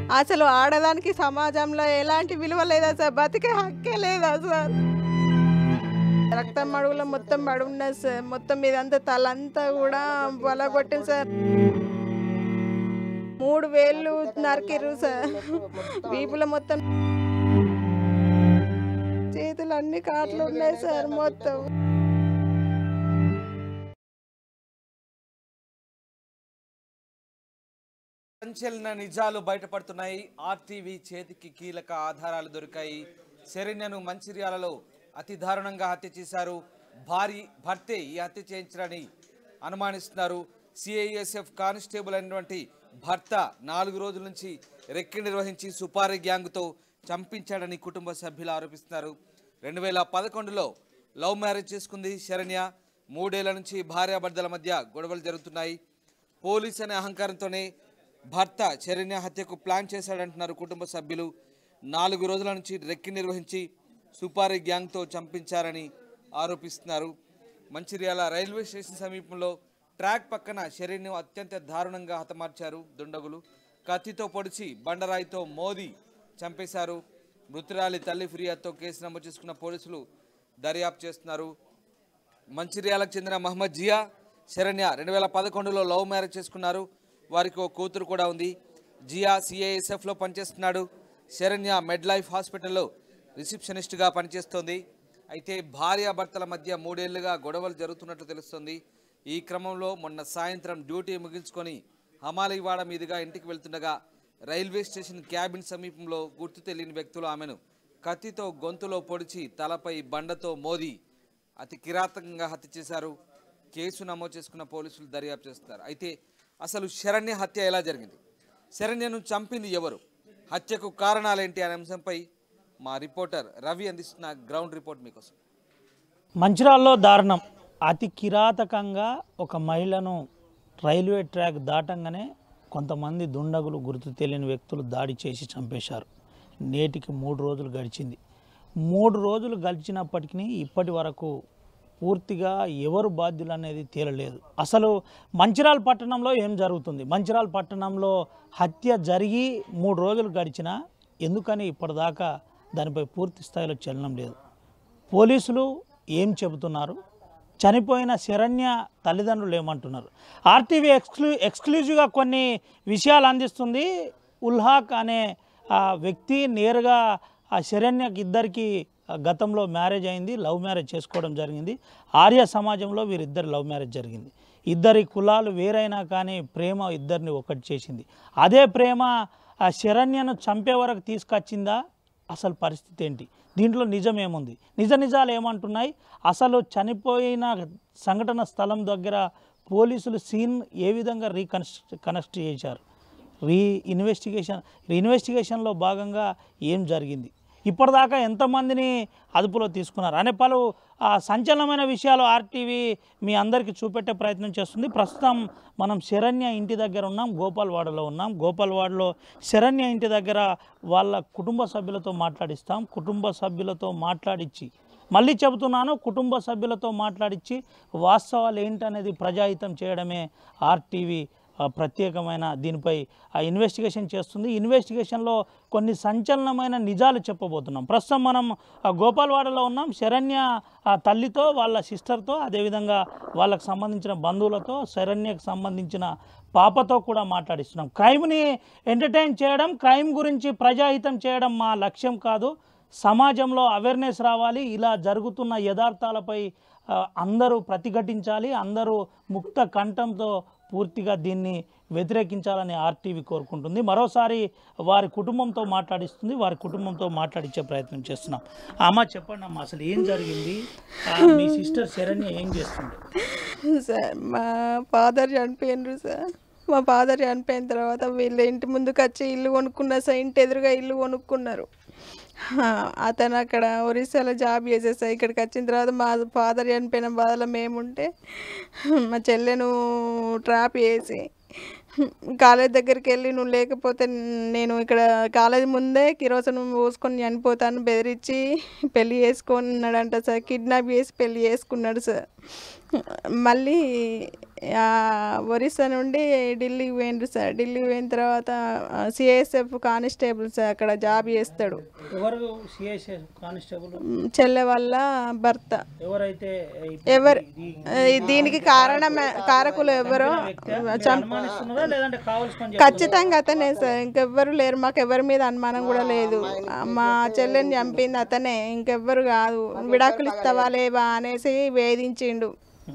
అసలు ఆడదానికి సమాజంలో ఎలాంటి విలువ లేదా సార్ బతికే హక్కే లేదా సార్ రక్తం అడుగులో మొత్తం పడి ఉన్నది సార్ మొత్తం మీదంతా తలంతా కూడా పొలగొట్టింది సార్ మూడు వేళ్ళు నరికిర్రు సార్ వీపులో మొత్తం చేతులు అన్ని కాట్లు ఉన్నాయి సార్ మొత్తం సంచలన నిజాలు బయటపడుతున్నాయి ఆర్టీవీ చేతికి కీలక ఆధారాలు దొరికాయి శరణ్యను మంచిర్యాలలో అతి దారుణంగా హత్య చేశారు భారీ భర్తే ఈ హత్య చేయించారని అనుమానిస్తున్నారు సిఐఎస్ఎఫ్ కానిస్టేబుల్ అయినటువంటి భర్త నాలుగు రోజుల నుంచి రెక్కి నిర్వహించి సుపారీ గ్యాంగ్తో చంపించాడని కుటుంబ సభ్యులు ఆరోపిస్తున్నారు రెండు వేల పదకొండులో లవ్ మ్యారేజ్ చేసుకుంది శరణ్య మూడేళ్ల నుంచి భార్యాభర్తల మధ్య గొడవలు జరుగుతున్నాయి పోలీస్ అనే అహంకారంతోనే భర్త చరణ్య హత్యకు ప్లాన్ చేశాడంటున్నారు కుటుంబ సభ్యులు నాలుగు రోజుల నుంచి రెక్కి నిర్వహించి సుపారీ గ్యాంగ్తో చంపించారని ఆరోపిస్తున్నారు మంచిర్యాల రైల్వే స్టేషన్ సమీపంలో ట్రాక్ పక్కన శరీర్ను అత్యంత దారుణంగా హతమార్చారు దుండగులు కత్తితో పొడిచి బండరాయితో మోదీ చంపేశారు మృతురాలి తల్లి ఫిర్యాదుతో కేసు నమోదు చేసుకున్న పోలీసులు దర్యాప్తు చేస్తున్నారు మంచిర్యాలకు చెందిన మహమ్మద్ జియా శరణ్య రెండు వేల పదకొండులో లవ్ మ్యారేజ్ చేసుకున్నారు వారికి ఓ కూతురు కూడా ఉంది జియా సిఐఎస్ఎఫ్లో పనిచేస్తున్నాడు శరణ్య మెడ్ లైఫ్ హాస్పిటల్లో రిసెప్షనిస్ట్గా పనిచేస్తోంది అయితే భార్యాభర్తల మధ్య మూడేళ్లుగా గొడవలు జరుగుతున్నట్లు తెలుస్తోంది ఈ క్రమంలో మొన్న సాయంత్రం డ్యూటీ ముగించుకొని హమాలీవాడ మీదుగా ఇంటికి వెళ్తుండగా రైల్వే స్టేషన్ క్యాబిన్ సమీపంలో గుర్తు తెలియని వ్యక్తులు ఆమెను కత్తితో గొంతులో పొడిచి తలపై బండతో మోది అతి కిరాతకంగా హత్య చేశారు కేసు నమోదు చేసుకున్న పోలీసులు దర్యాప్తు చేస్తారు అయితే అసలు శరణ్య హత్య ఎలా జరిగింది శరణ్యను చంపింది ఎవరు హత్యకు కారణాలేంటి అనే అంశంపై మా రిపోర్టర్ రవి అందిస్తున్న గ్రౌండ్ రిపోర్ట్ మీకోసం మంచిరాల్లో దారుణం అతి కిరాతకంగా ఒక మహిళను రైల్వే ట్రాక్ దాటంగానే కొంతమంది దుండగులు గుర్తు తెలియని వ్యక్తులు దాడి చేసి చంపేశారు నేటికి మూడు రోజులు గడిచింది మూడు రోజులు గడిచినప్పటికీ ఇప్పటి వరకు పూర్తిగా ఎవరు బాధ్యులు అనేది తేలలేదు అసలు మంచిరాల్ పట్టణంలో ఏం జరుగుతుంది మంచిరాల్ పట్టణంలో హత్య జరిగి మూడు రోజులు గడిచినా ఎందుకని ఇప్పటిదాకా దానిపై పూర్తి స్థాయిలో చలనం లేదు పోలీసులు ఏం చెబుతున్నారు చనిపోయిన శరణ్య తల్లిదండ్రులు ఏమంటున్నారు ఆర్టీవీ ఎక్స్క్లూ ఎక్స్క్లూజివ్గా కొన్ని విషయాలు అందిస్తుంది ఉల్హాక్ అనే ఆ వ్యక్తి నేరుగా ఆ శరణ్యకి ఇద్దరికి ఆ, గతంలో మ్యారేజ్ అయింది లవ్ మ్యారేజ్ చేసుకోవడం జరిగింది ఆర్య సమాజంలో వీరిద్దరు లవ్ మ్యారేజ్ జరిగింది ఇద్దరి కులాలు వేరైనా కానీ ప్రేమ ఇద్దరిని ఒకటి చేసింది అదే ప్రేమ ఆ శరణ్యను చంపే వరకు తీసుకొచ్చిందా అసలు పరిస్థితి ఏంటి దీంట్లో నిజం ఏముంది నిజ నిజాలు ఏమంటున్నాయి అసలు చనిపోయిన సంఘటన స్థలం దగ్గర పోలీసులు సీన్ ఏ విధంగా రీకనెక్ట్ కనెక్ట్ చేశారు రీ ఇన్వెస్టిగేషన్ ఇన్వెస్టిగేషన్లో భాగంగా ఏం జరిగింది ఇప్పటిదాకా ఎంతమందిని అదుపులో తీసుకున్నారు అనే పలు ఆ, సంచలనమైన విషయాలు ఆర్టీవీ మీ అందరికీ చూపెట్టే ప్రయత్నం చేస్తుంది ప్రస్తుతం మనం శరణ్య ఇంటి దగ్గర ఉన్నాం గోపాల్వాడలో ఉన్నాం గోపాల్వాడలో శరణ్య ఇంటి దగ్గర వాళ్ళ కుటుంబ సభ్యులతో మాట్లాడిస్తాం కుటుంబ సభ్యులతో మాట్లాడించి మళ్ళీ చెబుతున్నాను కుటుంబ సభ్యులతో మాట్లాడించి వాస్తవాలు ఏంటనేది ప్రజాహితం చేయడమే ఆర్టీవీ ఆ, ప్రత్యేకమైన దీనిపై ఆ ఇన్వెస్టిగేషన్ చేస్తుంది ఇన్వెస్టిగేషన్లో కొన్ని సంచలనమైన నిజాలు చెప్పబోతున్నాం ప్రస్తుతం మనం ఆ, గోపాల్వాడలో ఉన్నాం శరణ్య ఆ, తల్లితో వాళ్ళ సిస్టర్తో అదేవిధంగా వాళ్ళకు సంబంధించిన బంధువులతో శరణ్యకు సంబంధించిన పాపతో కూడా మాట్లాడిస్తున్నాం క్రైమ్ని ఎంటర్టైన్ చేయడం క్రైమ్ గురించి ప్రజాహితం చేయడం మా లక్ష్యం కాదు సమాజంలో అవేర్నెస్ రావాలి ఇలా జరుగుతున్న యథార్థాలపై ఆ, అందరూ ప్రతిఘటించాలి అందరూ ముక్త కంఠంతో పూర్తిగా దీన్ని వ్యతిరేకించాలని ఆర్టీవీ కోరుకుంటుంది మరోసారి వారి కుటుంబంతో మాట్లాడిస్తుంది వారి కుటుంబంతో మాట్లాడించే ప్రయత్నం చేస్తున్నాం అమ్మ చెప్పండి అమ్మ అసలు ఏం జరిగింది ఆ, మీ సిస్టర్ శరణ్య ఏం చేస్తుంది సార్ మా ఫాదర్ చనిపోయినరు సార్ మా ఫాదర్ చనిపోయిన తర్వాత వీళ్ళ ఇంటి ముందుకు వచ్చి ఇల్లు కొనుక్కున్నారు సార్ ఇంటి ఎదురుగా ఇల్లు కొనుక్కున్నారు ఆ, అతను అక్కడ ఒరిస్సాలో జాబ్ చేసేసారు ఇక్కడికి వచ్చిన తర్వాత మా ఫాదర్ చనిపోయిన బాధలో మేముంటే మా చెల్లెను ట్రాప్ చేసి కాలేజ్ దగ్గరికి వెళ్ళి నువ్వు లేకపోతే నేను ఇక్కడ కాలేజ్ ముందే కిరోసనం పోసుకొని చనిపోతాను బెదిరించి పెళ్లి చేసుకున్నాడంట సార్ కిడ్నాప్ చేసి పెళ్లి చేసుకున్నాడు సార్ మళ్ళీ ఆ, ఒరిస్సా నుండి ఢిల్లీకి పోయిండ్రు సార్ ఢిల్లీకి పోయిన తర్వాత సిఐఎస్ఎఫ్ కానిస్టేబుల్ సార్ అక్కడ జాబ్ చేస్తాడు ఎవరు సిఐసి కానిస్టేబుల్ మ్, చెల్లె వల్ల భర్త ఎవరైతే ఎవరు ఈ దీనికి కారణం కారకులు ఎవరో చం- అనుమానిస్తున్నారా లేదంటే కావాల్సిన ఖచ్చితంగా అతనే సార్ ఇంకెవ్వరు లేరు మాకు ఎవరి మీద అనుమానం కూడా లేదు మా చెల్లెని చంపింది అతనే ఇంకెవ్వరు కాదు విడాకులు ఇస్తావా లేవా అనేసి వేధించిండు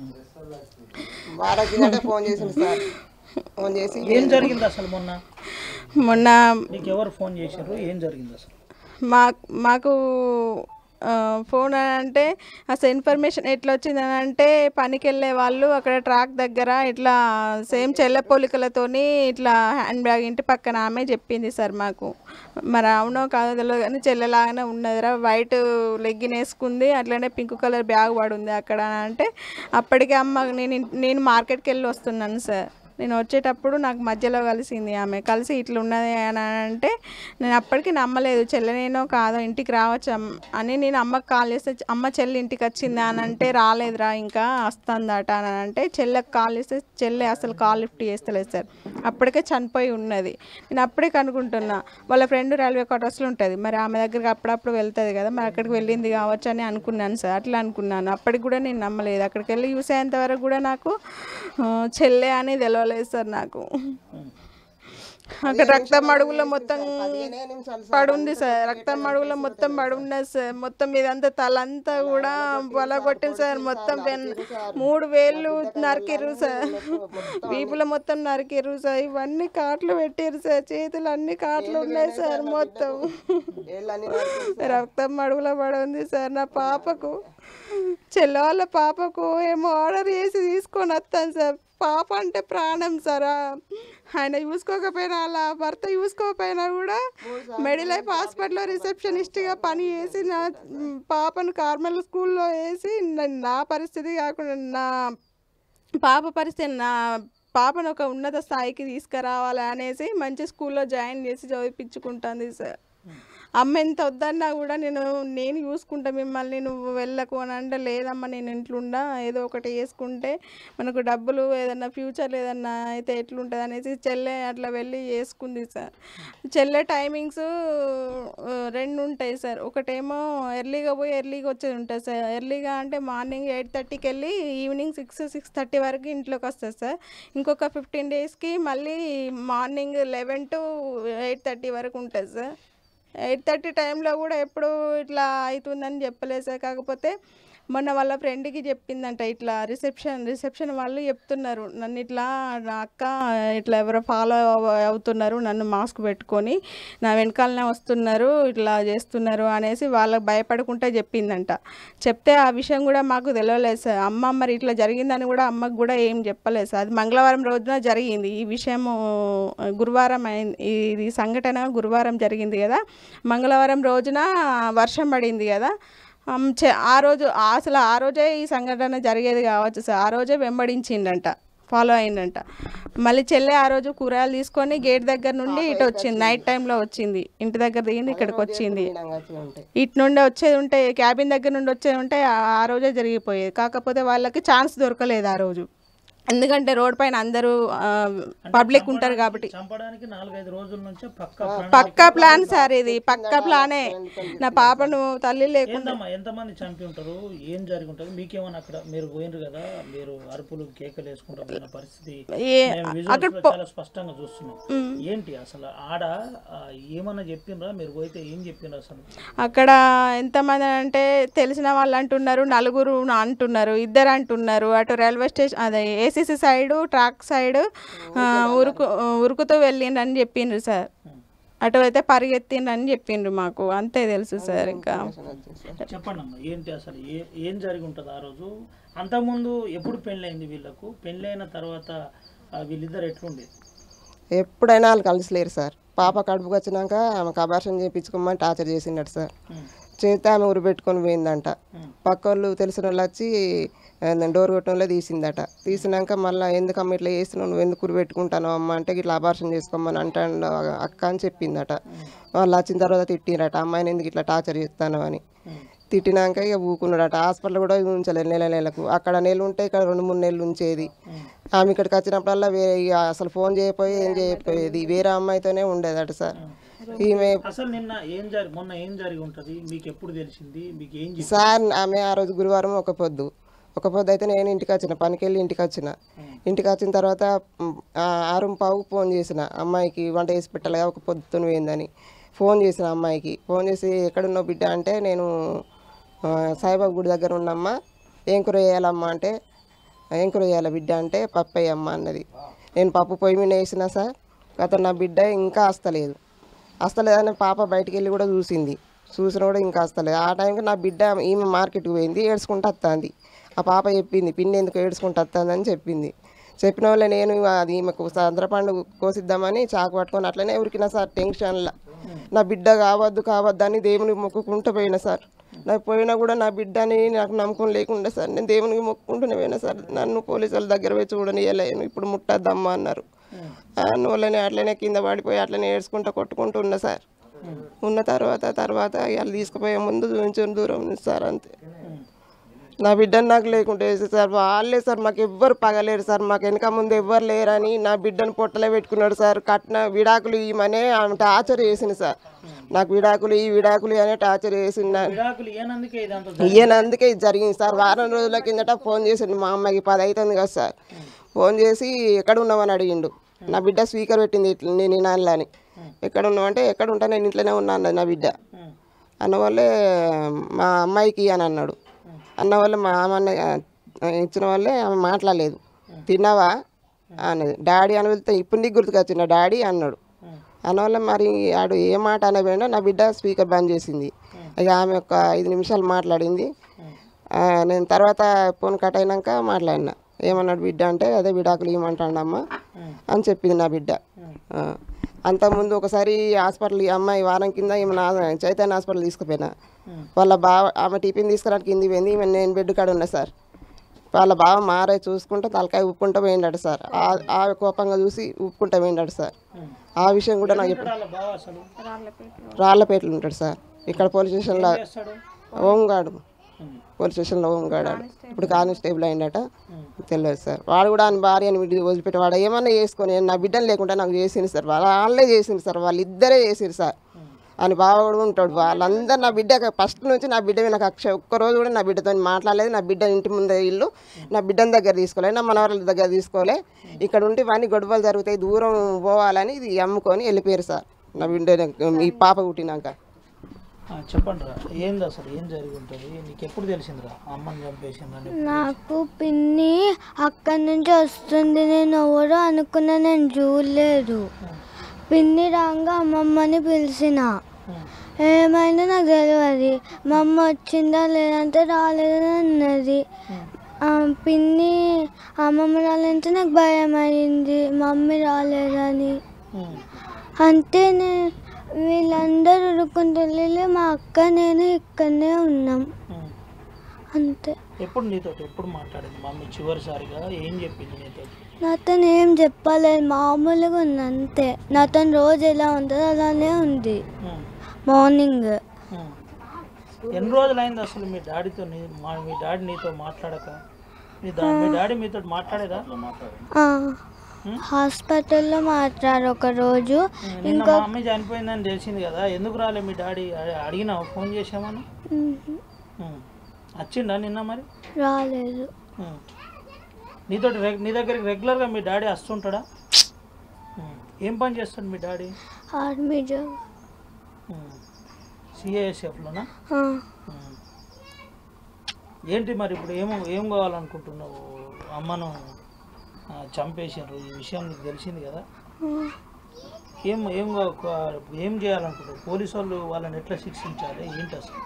వారాకి అంటే ఫోన్ చేసిండు సార్ ఫోన్ చేసి ఏం జరిగింది అసలు మొన్న మొన్న నీకు ఎవరు ఫోన్ చేశారు ఏం జరిగింది అసలు మా మాకు ఆ, ఫోన్ అని అంటే అసలు ఇన్ఫర్మేషన్ ఎట్లా వచ్చిందని అంటే పనికి వెళ్ళే వాళ్ళు అక్కడ ట్రాక్ దగ్గర ఇట్లా సేమ్ చెల్లె పోలికలతోని ఇట్లా హ్యాండ్ బ్యాగ్ ఇంటి పక్కన ఆమె చెప్పింది సార్ మాకు మరి అవునో కాదో తెలియదు కానీ చెల్లెలాగానే ఉన్నదిరా వైట్ లెగ్గిన్ వేసుకుంది అట్లనే పింక్ కలర్ బ్యాగ్ పడుంది అక్కడ అని అంటే అప్పటికే అమ్మ నేను ఇన్- నేను మార్కెట్కి వెళ్ళి వస్తున్నాను సార్ నేను వచ్చేటప్పుడు నాకు మధ్యలో కలిసింది ఆమె కలిసి ఇట్లా ఉన్నది అని అంటే నేను అప్పటికి నమ్మలేదు చెల్లెనేనో కాదో ఇంటికి రావచ్చు అమ్- అని నేను అమ్మకి కాల్ చేస్తే అమ్మ చెల్లి ఇంటికి వచ్చిందా అని అంటే రాలేదురా ఇంకా వస్తుందట అని అంటే చెల్లెకి కాల్ చేస్తే చెల్లె అసలు కాల్ లిఫ్ట్ చేస్తలేదు సార్ అప్పటికే చనిపోయి ఉన్నది నేను అప్పుడే కనుక్కుంటున్నా వాళ్ళ ఫ్రెండ్ రైల్వే క్వార్టర్స్లో ఉంటుంది మరి ఆమె దగ్గరికి అప్పుడప్పుడు వెళ్తుంది కదా మరి అక్కడికి వెళ్ళింది కావచ్చు అని అనుకున్నాను సార్ అట్లా అనుకున్నాను అప్పటికి కూడా నేను నమ్మలేదు అక్కడికి వెళ్ళి చూసేంత వరకు కూడా నాకు ఆ, చెల్లె అని తెలవలేదు సార్ నాకు అక్కడ రక్తం అడుగులో మొత్తం పడుంది సార్ రక్తం అడుగులో మొత్తం పడున్నది సార్ మొత్తం ఇదంతా తలంతా కూడా పొలగొట్టింది సార్ మొత్తం వెన్- మూడు వేళ్ళు నరికిర్రు సార్ వీపులో మొత్తం నరికిర్రు సార్ ఇవన్నీ కాట్లు పెట్టారు సార్ చేతులు అన్ని కాట్లు ఉన్నాయి సార్ మొత్తం ఏళ్ళన్నీ రక్తం అడుగులో పడుంది సార్ నా పాపకు చెల్ల వాళ్ళ పాపకు ఏమో ఆర్డర్ చేసి తీసుకొని వస్తాను సార్ పాప అంటే ప్రాణం సార్ ఆయన చూసుకోకపోయినా అలా భర్త చూసుకోకపోయినా కూడా మెడి లైఫ్ హాస్పిటల్లో రిసెప్షనిస్ట్గా పని చేసి నా మ్, పాపను కార్మల్ స్కూల్లో వేసి నా- నా పరిస్థితి కాకుండా నా పాప పరిస్థితి నా పాపను ఒక ఉన్నత స్థాయికి తీసుకురావాలి అనేసి మంచి స్కూల్లో జాయిన్ చేసి చదివించుకుంటుంది సార్ అమ్మ ఎంత వద్దన్నా కూడా నేను నేను చూసుకుంటా మిమ్మల్ని నువ్వు వెళ్ళకు అని అంటే లేదమ్మా నేను ఇంట్లుండా ఏదో ఒకటి వేసుకుంటే మనకు డబ్బులు ఏదన్నా ఫ్యూచర్ ఏదన్నా అయితే ఎట్లుంటుంది అనేసి చెల్లె అట్లా వెళ్ళి చేసుకుంది సార్ చెల్లె టైమింగ్స్ రెండు ఉంటాయి సార్ ఒకటేమో ఎర్లీగా పోయి ఎర్లీగా వచ్చేది ఉంటుంది సార్ ఎర్లీగా అంటే మార్నింగ్ ఎయిట్ థర్టీకి వెళ్ళి ఈవినింగ్ సిక్స్ సిక్స్ థర్టీ వరకు ఇంట్లోకి వస్తుంది సార్ ఇంకొక ఫిఫ్టీన్ డేస్కి మళ్ళీ morning eleven to eight thirty వరకు ఉంటుంది సార్ ఎయిట్ థర్టీ టైంలో కూడా ఎప్పుడు ఇట్లా అవుతుందని చెప్పలేదు సార్ కాకపోతే మొన్న వాళ్ళ ఫ్రెండ్కి చెప్పిందంట ఇట్లా రిసెప్షన్ రిసెప్షన్ వాళ్ళు చెప్తున్నారు నన్ను ఇట్లా నా అక్క ఇట్లా ఎవరో ఫాలో అవుతున్నారు నన్ను మాస్క్ పెట్టుకొని నా వెనకాలనే వస్తున్నారు ఇట్లా చేస్తున్నారు అనేసి వాళ్ళకి భయపడకుండా చెప్పిందంట చెప్తే ఆ విషయం కూడా మాకు తెలియలేదు సార్ అమ్మ మరి ఇట్లా జరిగిందని కూడా అమ్మకు కూడా ఏం చెప్పలేదు సార్ అది మంగళవారం రోజున జరిగింది ఈ విషయం గురువారం అయింది ఇది సంఘటన గురువారం జరిగింది కదా మంగళవారం రోజున వర్షం పడింది కదా అమ్ చె- ఆ రోజు అసలు ఆ రోజే ఈ సంఘటన జరిగేది కావచ్చు సార్ ఆ రోజే వెంబడించిండంట ఫాలో అయిందంట మళ్ళీ చెల్లె ఆ రోజు కూరగాయలు తీసుకొని గేట్ దగ్గర నుండి ఇటు వచ్చింది నైట్ టైంలో వచ్చింది ఇంటి దగ్గర దిగింది ఇక్కడికి వచ్చింది ఉంటాయి ఇటు నుండి వచ్చేది ఉంటే క్యాబిన్ దగ్గర నుండి వచ్చేది ఉంటే ఆ ఆ రోజే జరిగిపోయేది కాకపోతే వాళ్ళకి ఛాన్స్ దొరకలేదు ఆ రోజు ఎందుకంటే రోడ్ పైన అందరూ పబ్లిక్ ఉంటారు కాబట్టి చంపడానికి నాలుగైదు రోజుల నుంచే పక్క పక్కా ప్లాన్ సార్ ఇది పక్కా ప్లానే నా పాపను తల్లి లేకుండా ఏందమ్మా ఎంతమంది చంపి ఉంటారు ఏం జరిగి ఉంటుంది మీకేమన్నా అక్కడ మీరు పోయినరు కదా మీరు అరుపులు కేకలు వేసుకుంటా పోయిన పరిస్థితి ఏ- మేము visuals లో చాలా స్పష్టంగా చూస్తున్నాం ఏంటి అసలు ఆడ ఆ, ఏమన్నా చెప్పిండ్రా మీరు పోయితే ఏం చెప్పిండ్రు అసలు అక్కడ ఎంతమంది అంటే తెలిసిన వాళ్ళు అంటున్నారు నలుగురు అంటున్నారు ఇద్దరు అంటున్నారు అటు రైల్వే స్టేషన్ అదే ఏసీసీ సైడు ట్రాక్ సైడ్ ఉరుకు ఉరుకుతూ వెళ్ళిండ్రని చెప్పిండ్రు సార్ అటు అయితే పరిగెత్తిండ్రని చెప్పిండ్రు మాకు అంతే తెలుసు సార్ ఇంకా చెప్పండి అమ్మా ఏంటి అసలు ఏ ఏం జరిగి ఉంటుంది ఆ రోజు అంతకుముందు ఎప్పుడు పెళ్ళైంది వీళ్ళకు పెళ్ళైన తర్వాత ఆ, వీళ్ళిద్దరు ఎట్లుండేది ఎప్పుడైనా వాళ్ళు కలిసిలేరు సార్ పాప కడుపుకి వచ్చినాక ఆమెకు అబార్షన్ చేయించుకోమని టార్చర్ చేసిండట సార్ చేస్తే ఆమె ఉరి పెట్టుకొని పోయిందంట పక్క వాళ్ళు తెలిసిన వాళ్ళు వచ్చి ఆ, డోర్ కొట్టడంలో తీసిందట తీసినాక మళ్ళీ ఎందుకమ్మ ఇట్లా చేస్తున్నావు నువ్వు ఎందుకు ఉరి పెట్టుకుంటాను అమ్మ అంటే ఇట్లా అబార్షన్ చేసుకోమని అంటాడు అక్క అని చెప్పిందట వాళ్ళు వచ్చిన తర్వాత తిట్టిరట అమ్మాయిని ఎందుకు ఇట్లా టార్చర్ చేస్తాను అని తిట్టినాక ఇక ఊకున్నాడట హాస్పిటల్ కూడా ఉంచలేదు నెల నెలకు అక్కడ నెల ఉంటే ఇక్కడ రెండు మూడు నెలలు ఉంచేది ఆమె ఇక్కడికి వచ్చినప్పుడల్లా వేరే ఇక అసలు ఫోన్ చేయకపోయి ఏం చేయకపోయేది వేరే అమ్మాయితోనే ఉండేదట సార్ ఈమె అసలు నిన్న ఏం జరిగి మొన్న ఏం జరిగి ఉంటుంది మీకు ఎప్పుడు తెలిసింది మీకు ఏం చెప్పి సార్ ఆమె ఆ రోజు గురువారం ఒక పొద్దు ఒక పొద్దు అయితే నేను ఇంటికి వచ్చిన పనికి వెళ్ళి ఇంటికి వచ్చిన ఇంటికి వచ్చిన తర్వాత మ్, ఆ ఆరు పావు ఫోన్ చేసిన అమ్మాయికి వంట చేసి పెట్టాలిగా ఒక పొద్దున పోయిందని ఫోన్ చేసిన అమ్మాయికి ఫోన్ చేసి ఎక్కడున్నావు బిడ్డ అంటే నేను ఆ, సాయిబాబా గుడి దగ్గర ఉన్నమ్మా ఏం కూర చేయాలమ్మా అంటే ఏం కూర చేయాలి బిడ్డ అంటే పప్పు అయ్యమ్మ అన్నది నేను పప్పు పొయ్యి మీద వేసిన సార్ గత నా బిడ్డ ఇంకా వస్తలేదు వస్తలేదని పాప బయటికి వెళ్ళి కూడా చూసింది చూసిన కూడా ఇంకా వస్తలేదు ఆ టైంకి నా బిడ్డ ఈమె మార్కెట్కి పోయింది ఏడ్చుకుంటూ వస్తుంది ఆ పాప చెప్పింది పిన్ని ఎందుకు ఏడ్చుకుంటూ వస్తుందని చెప్పింది చెప్పిన వాళ్ళే నేను అది ఈమెకు చంద్రపండు కోసిద్దామని చాకు పట్టుకొని అట్లనే ఉరికిన సార్ టెన్షన్లో నా బిడ్డ కావద్దు కావద్దు అని దేవునికి మొక్కుకుంటూ పోయినా సార్ నాకు పోయినా కూడా నా బిడ్డని నాకు నమ్మకం లేకుండా సార్ నేను దేవునికి మొక్కుకుంటూనే పోయినా సార్ నన్ను పోలీసు వాళ్ళ దగ్గర పోయి చూడనియలేను ఇప్పుడు ముట్టద్దమ్మా అన్నారు వాళ్ళని అట్లనే కింద పడిపోయి అట్లనే ఏడ్చుకుంటూ కొట్టుకుంటూ ఉన్నా సార్ ఉన్న తర్వాత తర్వాత వాళ్ళు తీసుకుపోయే ముందు కొంచెం దూరం ఉంది సార్ అంతే నా బిడ్డను నాకు లేకుంటే సార్ వాళ్ళే సార్ మాకు ఎవ్వరు పగలేరు సార్ మాకు వెనక ముందు ఎవ్వరు లేరని నా బిడ్డను పొట్టలే పెట్టుకున్నాడు సార్ కట్న విడాకులు ఇవ్వమనే ఆమె టార్చర్ చేసింది సార్ నాకు విడాకులు ఈ విడాకులు అనే టార్చర్ చేసింది విడాకులు ఏనందుకే ఇదంతా ఈయన అందుకే ఇది జరిగింది సార్ వారం రోజుల కిందట ఫోన్ చేసిండు మా అమ్మకి పది అవుతుంది కదా సార్ ఫోన్ చేసి ఎక్కడ ఉన్నామని అడిగిండు నా బిడ్డ స్పీకర్ పెట్టింది ఇట్లా నేను వినాలని ఎక్కడ ఉన్నావంటే ఎక్కడ ఉంటా నేను ఇంట్లోనే ఉన్నా అన్నది నా బిడ్డ అన్న వాళ్ళే మా అమ్మాయికి అని అన్నాడు అన్న వాళ్ళే మా అమ్మ ఇచ్చిన వాళ్ళే ఆమె మాట్లాడలేదు తిన్నావా అన్నది డాడీ అని వెళ్తే ఇప్పుడు నీకు గుర్తుకొచ్చిన డాడీ అన్నాడు అన్నవల్ల మరి ఆడు ఏ మాట అనబోయినా నా బిడ్డ స్పీకర్ బంద్ చేసింది ఇక ఆమె ఒక ఐదు నిమిషాలు మాట్లాడింది ఆ, నేను తర్వాత ఫోన్ కట్ అయినాక మాట్లాడిన ఏమన్నాడు బిడ్డ అంటే అదే విడాకులు ఇవ్వమంటాడమ్మా అని చెప్పింది నా బిడ్డ ఆ. అంతకుముందు ఒకసారి హాస్పిటల్ ఈ అమ్మాయి వారం కింద ఈమె నా చైతన్య హాస్పిటల్ తీసుకుపోయినా వాళ్ళ బావ ఆమె టిఫిన్ తీసుకురావడానికి కింది పోయింది ఈమె నేను బెడ్ కాడ ఉన్నా సార్ వాళ్ళ బావ మారే చూసుకుంటూ తలకాయ ఉప్పుకుంటూ పోయిండాడు సార్ ఆ- ఆ కోపంగా చూసి ఉప్పుకుంటూ పోయిండాడు సార్ ఆ విషయం కూడా నాకు చెప్పి వాళ్ళ బావ అసలు రాళ్ళపేటలో ఉంటాడు సార్ ఇక్కడ పోలీస్ స్టేషన్లో చేస్తాడు ఓంగాడు పోలీస్ స్టేషన్లో ఓంగాడు ఆడు. ఇప్పుడు కానిస్టేబుల్ అయిందట తెలియదు సార్ వాడు కూడా ఆయన భార్యని విడి వదిలిపెట్టి వాడు ఏమన్నా చేసుకొని నా బిడ్డను లేకుండా నాకు చేసింది సార్ వాళ్ళ వాళ్ళే చేసింది సార్ వాళ్ళిద్దరే చేసింది సార్ అని బావ కూడా ఉంటాడు వాళ్ళందరూ నా బిడ్డ ఫస్ట్ నుంచి నా బిడ్డ మీద నాకు అక్ష ఒక్కరోజు కూడా నా బిడ్డతో మాట్లాడలేదు నా బిడ్డ ఇంటి ముందే ఇల్లు నా బిడ్డని దగ్గర తీసుకోలేదు నా మనవరాల దగ్గర తీసుకోలే ఇక్కడ ఉంటే ఇవన్నీ గొడవలు జరుగుతాయి దూరం పోవాలని ఇది అమ్ముకొని వెళ్ళిపోయారు సార్ నా బిడ్డ ఈ పాప పుట్టినాక ఆ, చెప్పండి రా ఏంది అసలు ఏం జరిగి ఉంటుంది నీకు ఎప్పుడు తెలిసిందిరా అమ్మని చంపేసిందని నాకు పిన్ని అక్కడి నుంచి వస్తుంది నేను ఎవరో అనుకున్నా నేను చూడలేదు పిన్ని రాగా అమ్మమ్మని పిలిచిన ఏమైందో నాకు తెలియదు మా అమ్మ వచ్చిందా లేదంటే రాలేదని అన్నది ఆ, పిన్ని అమ్మమ్మ రాలేదంటే నాకు భయం అయింది మమ్మీ రాలేదని అంతే నే- వీళ్ళందరూ ఉరుకుంటూ మా అక్క నేను ఇక్కడనే ఉన్నాం అంతే ఎప్పుడు నీతోటి ఎప్పుడు మాట్లాడింది మమ్మీ చివరిసారిగా ఏం చెప్పింది నీతో నాతో ఏం చెప్పలేదు మామూలుగా ఉంది అంతే నాతో రోజు ఎలా ఉంటుందో అలానే ఉంది మార్నింగ్ ఎన్ని రోజులైంది అసలు మీ డాడీతో నీ- మా మీ డాడీ నీతో మాట్లాడక మీ దా మీ డాడీ మీతో మాట్లాడేదా హాస్పిటల్లో మాట్లాడారు ఒక రోజు నిన్న మా మమ్మీ చనిపోయిందని తెలిసింది కదా ఎందుకు రాలే మీ డాడీ అడి- అడిగినావు ఫోన్ చేసామని మ్మ్. ఉం. వచ్చిండా నిన్న మరి రాలేదు ఉం. నీతోటి రెగ్ నీ దగ్గరికి రెగ్యులర్గా మీ డాడీ వస్తుంటాడా ఉం. ఏం పని చేస్తాడు మీ డాడీ ఆర్మీ జాబ్ సిఏఎస్ఎఫ్లోనా ఆ, ఏంటి మరి ఇప్పుడు ఏమో ఏం కావాలనుకుంటున్నావు అమ్మను ఆ, చంపేసారు ఈ విషయం నీకు తెలిసింది కదా ఆ. ఏం ఏం కావ- ఏం చేయాలనుకుంటారు పోలీసు వాళ్ళు వాళ్ళని ఎట్లా శిక్షించాలి ఏంటి అసలు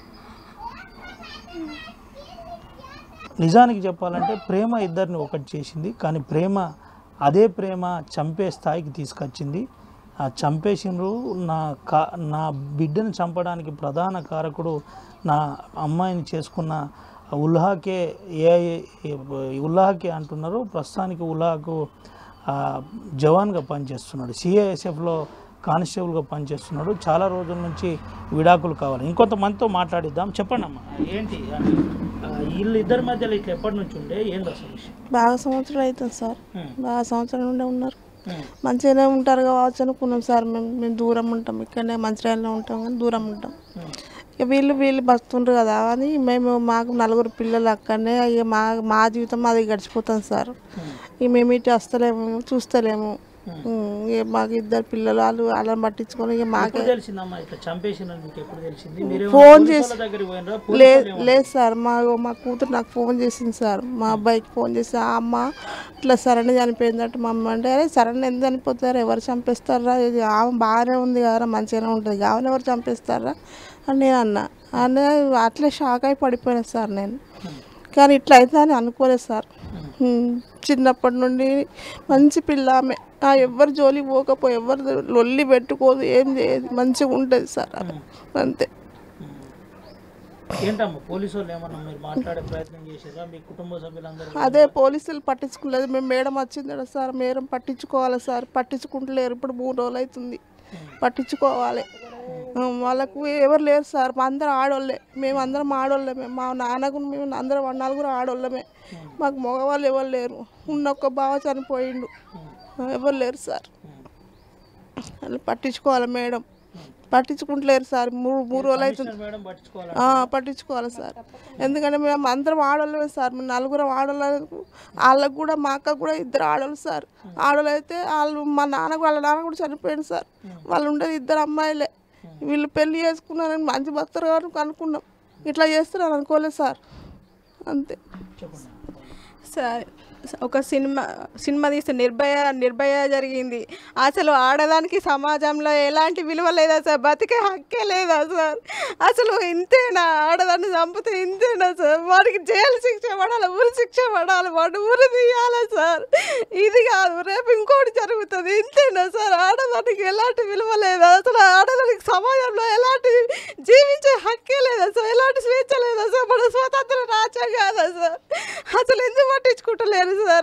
నిజానికి చెప్పాలంటే ప్రేమ ఇద్దరిని ఒకటి చేసింది కానీ ప్రేమ అదే ప్రేమ చంపే స్థాయికి తీసుకొచ్చింది ఆ చంపేసిండ్రు నా కా నా బిడ్డను చంపడానికి ప్రధాన కారకుడు నా అమ్మాయిని చేసుకున్న ఉల్హాకే ఏ ఏ- ఉల్లాహకే అంటున్నారు ప్రస్తుతానికి ఉల్లాహకు ఆ, జవాన్గా పనిచేస్తున్నాడు సిఏఎస్ఎఫ్లో కానిస్టేబుల్గా పనిచేస్తున్నాడు చాలా రోజుల నుంచి విడాకులు కావాలి ఇంకొంతమందితో మాట్లాడిద్దాం చెప్పండి అమ్మా ఏంటి అంటే, ఆ, వీళ్ళు ఇద్దరి మధ్యలో ఇట్లా ఎప్పటి నుంచి ఉండే ఏంది అసలు విషయం బాగా సంవత్సరం అవుతుంది సార్ Hmm. బాగా సంవత్సరం నుండే ఉన్నారు Hmm. మంచిగానే ఉంటారు కావచ్చు అనుకున్నాం సార్ మేము మేము దూరం ఉంటాం ఇక్కడనే మంచిర్యాలలో ఉంటాం కానీ దూరం ఉంటాం ఇక వీళ్ళు వీళ్ళు బతుండ్రు కదా అని మేము మాకు నలుగురు పిల్లలు అక్కడనే ఇక మా మా జీవితం మాది గడిచిపోతాం సార్ ఇక మేము ఇటు వస్తలేము చూస్తలేము ఉమ్, ఇక మాకు ఇద్దరు పిల్లలు వాళ్ళు వాళ్ళని పట్టించుకొని ఇక మాకే ఎప్పుడు తెలిసిందమ్మా ఇట్లా చంపేసిన మీకు ఎప్పుడు తెలిసింది మీరు ఫోన్ చేసి దగ్గరికి పోయినరా లేదు లేదు సార్ మా మా కూతురు నాకు ఫోన్ చేసింది సార్ మా అబ్బాయికి ఫోన్ చేసి ఆ అమ్మ ఇట్లా సరణ్ చనిపోయిందంటే మా అమ్మ అంటే అరే సరణ్ ఎందుకు చనిపోతారు ఎవరు చంపేస్తారా ఇది ఆమె బాగానే ఉంది కదా మంచిగానే ఉంటుంది ఆమెను ఎవరు చంపేస్తారా అని నేను అన్నా అనే అట్లే షాక్ అయి పడిపోయినా సార్ నేను కానీ ఇట్లా అయితే అని అనుకోలేదు సార్ ఉమ్, చిన్నప్పటి నుండి మంచి పిల్ల ఆమె ఆ ఎవరు జోలికి పోకపోయి ఎవరు లొల్లి పెట్టుకోదు ఏం చేయదు మంచిగా ఉంటుంది సార్ ఆమె. అంతే ఏంటమ్మా పోలీసు వాళ్ళు ఏమన్నా మీరు మాట్లాడే ప్రయత్నం చేసారా మీ కుటుంబ సభ్యులందరూ అదే పోలీసులు పట్టించుకోలేదు మేము మేడం వచ్చింది కదా సార్ మేడం పట్టించుకోవాలి సార్ పట్టించుకుంటలేరు ఇప్పుడు మూడు రోజులు అవుతుంది పట్టించుకోవాలి ఆ, వాళ్ళకు ఎవరు లేరు సార్ మా అందరం ఆడోళ్ళే మేము అందరం ఆడోళ్ళమే మా నాన్నకు మేము అందరం నలుగురు ఆడోళ్ళమే మాకు మగవాళ్ళు ఎవరు లేరు ఉన్న ఒక్క బావ చనిపోయిండు ఆ, ఎవరు లేరు సార్ వాళ్ళు పట్టించుకోవాలి మేడం పట్టించుకుంటలేరు సార్ మూడు మూడు రోజులు అవుతుంది మేడం పట్టించుకోవాలి ఆ, పట్టించుకోవాలి సార్ ఎందుకంటే మేము అందరం ఆడోళ్ళమే సార్ మేము నలుగురం ఆడోళ్ళకు వాళ్ళకు కూడా మా అక్క కూడా ఇద్దరు ఆడోళ్ళు సార్ ఆడోళ్ళు అయితే వాళ్ళు మా నాన్న వాళ్ళ నాన్న కూడా చనిపోయింది సార్ వాళ్ళు ఉండేది ఇద్దరు అమ్మాయిలే వీళ్ళు పెళ్లి చేసుకున్నారని మంచి భర్తలు గారు అనుకున్నాం ఇట్లా చేస్తున్నారు అనుకోలేదు సార్ అంతే సార్ ఒక సినిమా సినిమా తీస్తే నిర్భయ నిర్భయ జరిగింది అసలు ఆడదానికి సమాజంలో ఎలాంటి విలువ లేదా సార్ బతికే హక్కే లేదా సార్ అసలు ఇంతేనా ఆడదాన్ని చంపితే ఇంతేనా సార్ వాడికి జైలు శిక్ష పడాలి ఊరి శిక్ష పడాలి వాడు ఊరి తీయాలి సార్ ఇది కాదు రేపు ఇంకోటి జరుగుతుంది ఇంతేనా సార్ ఆడదానికి ఎలాంటి విలువ లేదా అసలు ఆడదానికి సమాజంలో ఎలాంటి జీవించే హక్కే లేదా సార్ ఎలాంటి స్వేచ్ఛ లేదా సార్ మన స్వతంత్ర రాజ్యం కాదా సార్ అసలు ఎందుకు పట్టించుకుంటలేరు సార్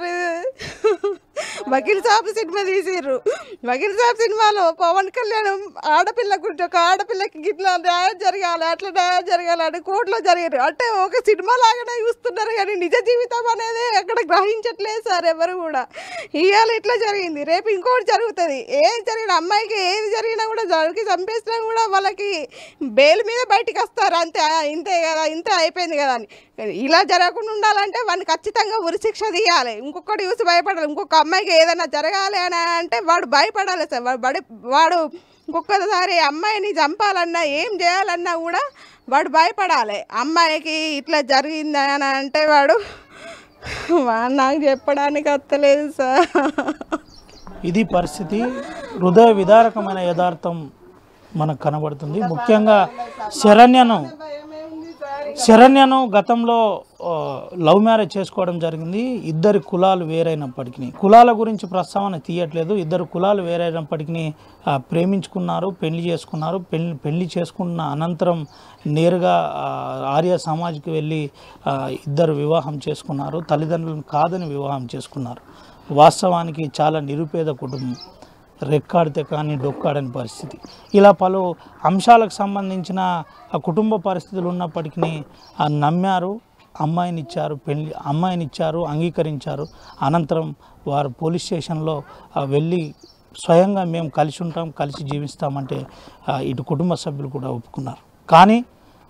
వకీల్ సాబ్ సినిమా తీసిర్రు వకీల్ సాబ్ సినిమాలో పవన్ కళ్యాణ్ ఆడపిల్ల గురించి ఒక ఆడపిల్లకి గిట్లా న్యాయం జరగాలి అట్లా న్యాయం జరగాలి అని కోర్టులో జరిగారు అంటే ఒక సినిమా లాగానే చూస్తున్నారు కానీ నిజ జీవితం అనేది అక్కడ గ్రహించట్లేదు సార్ ఎవరు కూడా ఇవాళ ఇట్లా జరిగింది రేపు ఇంకోటి జరుగుతుంది ఏం జరిగిన అమ్మాయికి ఏది జరిగినా కూడా జరిగి చంపేసినా కూడా వాళ్ళకి బెయిల్ మీద బయటికి వస్తారు అంతే ఆ, ఇంతే కదా ఇంతే అయిపోయింది కదా అని ఇలా జరగకుండా ఉండాలంటే వాడిని ఖచ్చితంగా ఉరిశిక్ష తీయాలి ఇంకొకటి చూసి భయపడాలి ఇంకొక అమ్మాయికి ఏదైనా జరగాలి అని అంటే వాడు భయపడాలి సార్ వాడు బడి వాడు ఇంకొకసారి అమ్మాయిని చంపాలన్నా ఏం చేయాలన్నా కూడా వాడు భయపడాలి అమ్మాయికి ఇట్లా జరిగింది అని అంటే వాడు వాడు నాకు చెప్పడానికి వస్తలేదు సార్ ఇది పరిస్థితి హృదయ విదారకమైన యథార్థం మనకు కనబడుతుంది ముఖ్యంగా శరణ్యను శరణ్యను గతంలో ఆ, లవ్ మ్యారేజ్ చేసుకోవడం జరిగింది ఇద్దరి కులాలు వేరైనప్పటికీ కులాల గురించి ప్రస్తావన తీయట్లేదు ఇద్దరు కులాలు వేరైనప్పటికీ ఆ, ప్రేమించుకున్నారు పెళ్లి చేసుకున్నారు పెళ్లి పెళ్లి చేసుకున్న అనంతరం నేరుగా ఆ, ఆర్య సమాజ్కి వెళ్ళి ఆ, ఇద్దరు వివాహం చేసుకున్నారు తల్లిదండ్రులను కాదని వివాహం చేసుకున్నారు వాస్తవానికి చాలా నిరుపేద కుటుంబం రెక్కాడితే కానీ డొక్కాడని పరిస్థితి ఇలా పలు అంశాలకు సంబంధించిన ఆ కుటుంబ పరిస్థితులు ఉన్నప్పటికీ ఆ నమ్మారు అమ్మాయిని ఇచ్చారు పెళ్లి అమ్మాయిని ఇచ్చారు అంగీకరించారు అనంతరం వారు పోలీస్ స్టేషన్లో ఆ, వెళ్ళి స్వయంగా మేము కలిసి ఉంటాం కలిసి జీవిస్తామంటే ఆ, ఇటు కుటుంబ సభ్యులు కూడా ఒప్పుకున్నారు కానీ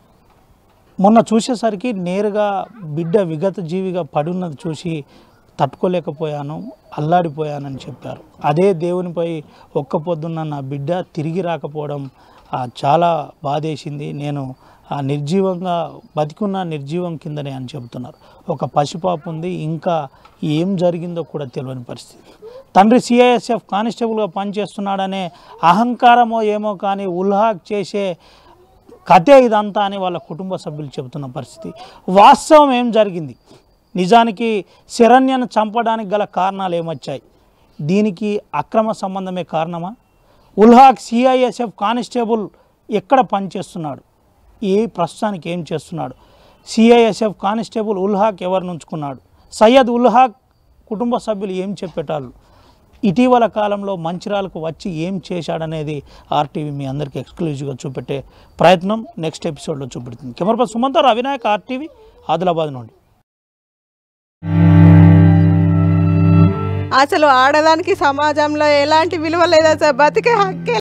మొన్న చూసేసరికి నేరుగా బిడ్డ విగత జీవిగా పడున్నది చూసి తట్టుకోలేకపోయాను అల్లాడిపోయానని చెప్పారు అదే దేవునిపై ఒక్క పొద్దున్న నా బిడ్డ తిరిగి రాకపోవడం ఆ, చాలా బాధేసింది నేను ఆ, నిర్జీవంగా బతికున్న నిర్జీవం కిందనే అని చెబుతున్నారు ఒక పసిపాప ఉంది ఇంకా ఏం జరిగిందో కూడా తెలియని పరిస్థితి తండ్రి సిఐఎస్ఎఫ్ కానిస్టేబుల్గా పనిచేస్తున్నాడనే అహంకారమో ఏమో కానీ ఉల్హాక్ చేసే కథే ఇదంతా అని వాళ్ళ కుటుంబ సభ్యులు చెబుతున్న పరిస్థితి వాస్తవం ఏం జరిగింది నిజానికి శరణ్యను చంపడానికి గల కారణాలు ఏమొచ్చాయి దీనికి అక్రమ సంబంధమే కారణమా ఉల్హాక్ సిఐఎస్ఎఫ్ కానిస్టేబుల్ ఎక్కడ పనిచేస్తున్నాడు ఏ ప్రస్తుతానికి ఏం చేస్తున్నాడు సిఐఎస్ఎఫ్ కానిస్టేబుల్ ఉల్హాక్ ఎవరిని ఉంచుకున్నాడు సయ్యద్ ఉల్హాక్ కుటుంబ సభ్యులు ఏం చెప్పేటాళ్ళు ఇటీవల కాలంలో మంచిర్యాలకు వచ్చి ఏం చేశాడనేది ఆర్టీవీ మీ అందరికీ ఎక్స్క్లూజివ్గా చూపెట్టే ప్రయత్నం నెక్స్ట్ ఎపిసోడ్లో చూపెడుతుంది కెమెరా సుమంత్ అవినాయక్ ఆర్టీవీ ఆదిలాబాద్ నుండి అసలు ఆడదానికి సమాజంలో ఎలాంటి విలువ లేదా సార్ బతికే హక్కే